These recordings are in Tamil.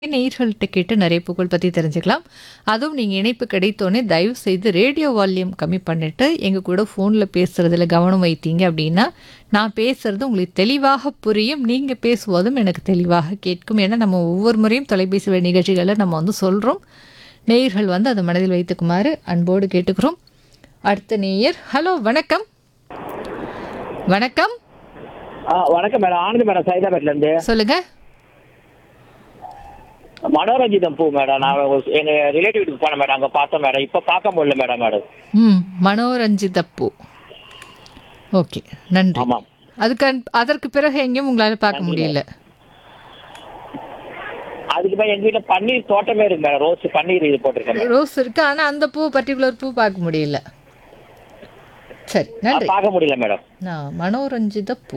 நேயர்கள்ட்ட கேட்டு நிறைய புகழ் பற்றி தெரிஞ்சுக்கலாம் அதுவும் நீங்கள் இணைப்பு கிடைத்தோன்னே தயவு செய்து ரேடியோ வால்யூம் கம்மி பண்ணிவிட்டு எங்கள் கூட ஃபோனில் பேசுகிறதுல கவனம் வைத்தீங்க அப்படின்னா நான் பேசுகிறது உங்களுக்கு தெளிவாக புரியும் நீங்கள் பேசுவதும் எனக்கு தெளிவாக கேட்கும் ஏன்னா நம்ம ஒவ்வொரு முறையும் தொலைபேசி வழி நிகழ்ச்சிகளில் நம்ம வந்து சொல்கிறோம் நேயர்கள் வந்து அதை மனதில் வைத்துக்குமாறு அன்போடு கேட்டுக்கிறோம் அடுத்த நேயர் ஹலோ வணக்கம் வணக்கம் ஆ வணக்கம் மேடம் ஆனந்த் மேடம் சைதாபேட்ல இருந்து சொல்லுங்கள் மனோரஞ்சிதம் பூ மேடம் நான் ஒரு- எங்க ரிலேட்டிவ் வீட்டுக்கு போனேன் மேடம் அங்க பார்த்தேன் மேடம் இப்ப பார்க்க முடியல மேடம் மேடம் ம் மனோரஞ்சிதப்பூ ஓகே நன்றி ஆமாம் அதுக்கு அன்- அதற்கு பிறகு எங்கேயும் உங்களால் பார்க்க முடியல அதுக்கு மேல எங்க வீட்டுல பன்னீர் தோட்டமே இருக்கு மேடம் ரோஸ் பன்னீர் இது போட்டிருக்கேன் மேடம். ரோஸ் இருக்கு ஆனால் அந்த பூ பர்டிகுலர் பூ பார்க்க முடியல சரி நன்றி ஆ, பார்க்க முடியல மேடம் நான் மனோரஞ்சித பூ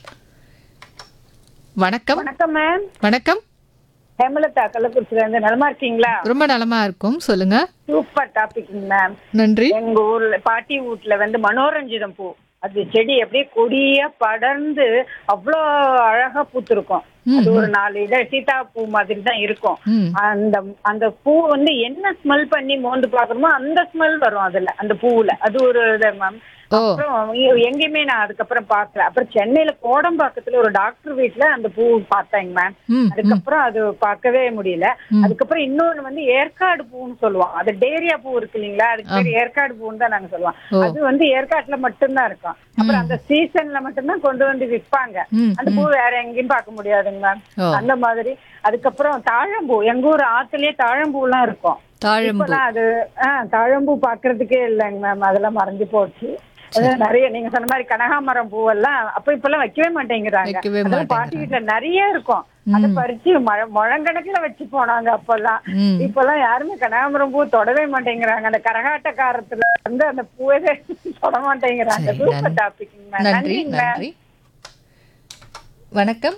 வணக்கம் வணக்கம் மேம் வணக்கம் ஹேமலதா கள்ளக்குறிச்சில இருந்து நலமா இருக்கீங்களா ரொம்ப நலமா இருக்கும் சொல்லுங்க சூப்பர் டாபிக் மேம் நன்றி எங்க ஊர்ல பாட்டி வீட்ல வந்து மனோரஞ்சிதம் பூ அது செடி அப்படியே கொடியா படர்ந்து அவ்வளோ அழகா பூத்திருக்கும் அது ஒரு நாலு இத சீதா பூ மாதிரி தான் இருக்கும் ம் அந்த அந்த பூ வந்து என்ன ஸ்மெல் பண்ணி மோந்து பாக்குறோமோ அந்த ஸ்மெல் வரும் அதுல அந்த பூவுல அது ஒரு இது மேம் ஓ அப்புறம் எ- எங்கேயுமே நான் அதுக்கப்புறம் பார்க்கல அப்புறம் சென்னையில கோடம்பாக்கத்துல ஒரு டாக்டர் வீட்ல அந்த பூ பார்த்தேங்க மேம் ம் அதுக்கப்புறம் அது பார்க்கவே முடியல அதுக்கப்புறம் இன்னொன்னு வந்து ஏற்காடு பூன்னு சொல்லுவோம் அது டேரியா பூ இருக்கு இல்லைங்களா அதுக்கு பேர் ஏற்காடு பூன்னு தான் நாங்க சொல்லுவோம் ஓ. அது வந்து ஏற்காட்டுல மட்டும்தான் இருக்கும் அப்புறம் அந்த சீசன்ல மட்டும்தான் கொண்டு வந்து விற்பாங்க ம் அந்த பூ வேற எங்கேயும் பார்க்க முடியாதுங்க மேம் ஓ அந்த மாதிரி அதுக்கப்புறம் தாழம்பூ எங்க ஊர் ஆத்துலயே தாழம்பூ எல்லாம் இருக்கும் தாழம்பூ இப்பெல்லாம் அது ஆஹ் தாழம்பூ பாக்குறதுக்கே இல்லைங்க மேம் அதெல்லாம் மறைஞ்சு போச்சு அதான் நிறைய நீங்க சொன்ன மாதிரி கனகாமரம் பூவெல்லாம் அப்ப இப்பெல்லாம் வைக்கவே மாட்டேங்கிறாங்க வைக்கவே அதெல்லாம் பாட்டி வீட்டுல நிறைய இருக்கும் அதை பறிச்சு மழ முழங்கணக்குல வச்சு போனாங்க அப்பெல்லாம் ம் இப்பெல்லாம் யாருமே கனகாமரம் பூ தொடவே மாட்டேங்கிறாங்க அந்த கரகாட்டக்காரத்துல வந்து அந்த பூவே தொட மாட்டேங்கிறாங்க சரி, சூப்பர் நன்றி. டாபிக் நன்றி நன்றிங்க நன்றி வணக்கம்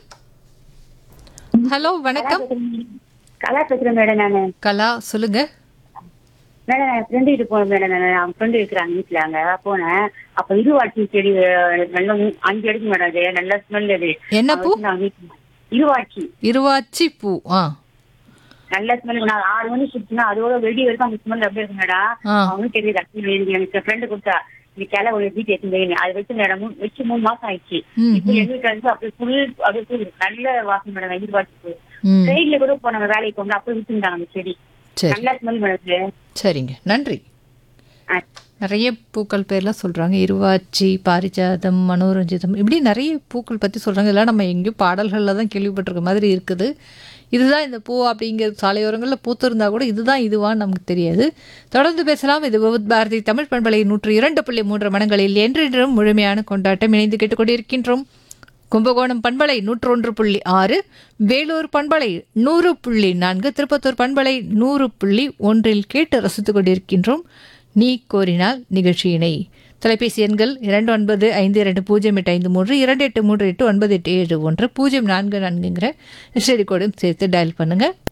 ஹலோ வணக்கம் கலா பேசுறேன் மேடம் நானு கலா சொல்லுங்க மேடம் என் ஃப்ரெண்டு வீட்டுக்கு போனேன் மேடம் நான் அவன் ஃப்ரெண்டு இருக்கிறாங்க வீட்டுல அங்க போனேன் அப்ப இருவாட்சி செடி அஹ், நல்ல மூ- அஞ்சு அடிக்கு மேடம் அது நல்ல ஸ்மெல் அது என்ன பூ நான் வீட்டுல இருவாட்சி இருவாச்சி பூ ஆ நல்ல ஸ்மெல் நான் ஆறு மணிக்கு குடிச்சுனா அதோட வெடி வரைக்கும் அந்த ஸ்மெல் அப்படியே இருக்கு மேடம் ஆ அவனும் தெரியுது actually எனக்கு எனக்கு ஃப்ரெண்டு கொடுத்தா இந்த கிளை ஒரு வீட்டு எடுத்து அதை வச்சு மேடம் மூ- வச்சு மூணு மாசம் ஆயிடுச்சு ம் இப்போ எங்க வீட்டுல இருந்து அப்படியே ஃபுல் அப்படியே full நல்ல வாசம் மேடம் இருவாட்சி பூ ம் ட்ரெயின்ல கூட போனாங்க வேலைக்கு போங்க அப்ப விட்டுருந்தாங்க அந்த செடி சரி நல்ல ஸ்மெல் மேடம் சரிங்க நன்றி ஆ நிறைய பூக்கள் பேர்லாம் சொல்கிறாங்க இருவாச்சி பாரிஜாதம் மனோரஞ்சிதம் இப்படி நிறைய பூக்கள் பற்றி சொல்கிறாங்க இதெல்லாம் நம்ம எங்கேயும் பாடல்களில் தான் கேள்விப்பட்டிருக்க மாதிரி இருக்குது இதுதான் இந்த பூ அப்படிங்கிற சாலையோரங்களில் பூத்திருந்தா கூட இதுதான் இதுவான்னு நமக்கு தெரியாது தொடர்ந்து பேசலாம் இது விவித் பாரதி தமிழ் பண்பலை நூற்று இரண்டு புள்ளி மூன்று மனங்களில் என்றென்றும் முழுமையான கொண்டாட்டம் இணைந்து கேட்டுக்கொண்டிருக்கின்றோம் கும்பகோணம் பண்பலை நூற்றொன்று புள்ளி ஆறு வேலூர் பண்பலை நூறு புள்ளி நான்கு திருப்பத்தூர் பண்பலை நூறு புள்ளி ஒன்றில் கேட்டு ரசித்துக் கொண்டிருக்கின்றோம் நீ கோரினால் நிகழ்ச்சியினை தொலைபேசி எண்கள் இரண்டு ஒன்பது ஐந்து இரண்டு பூஜ்ஜியம் எட்டு ஐந்து மூன்று இரண்டு எட்டு மூன்று எட்டு ஒன்பது எட்டு ஏழு ஒன்று பூஜ்ஜியம் நான்கு நான்குங்கிற ஸ்டெடி கோடும் சேர்த்து டயல் பண்ணுங்க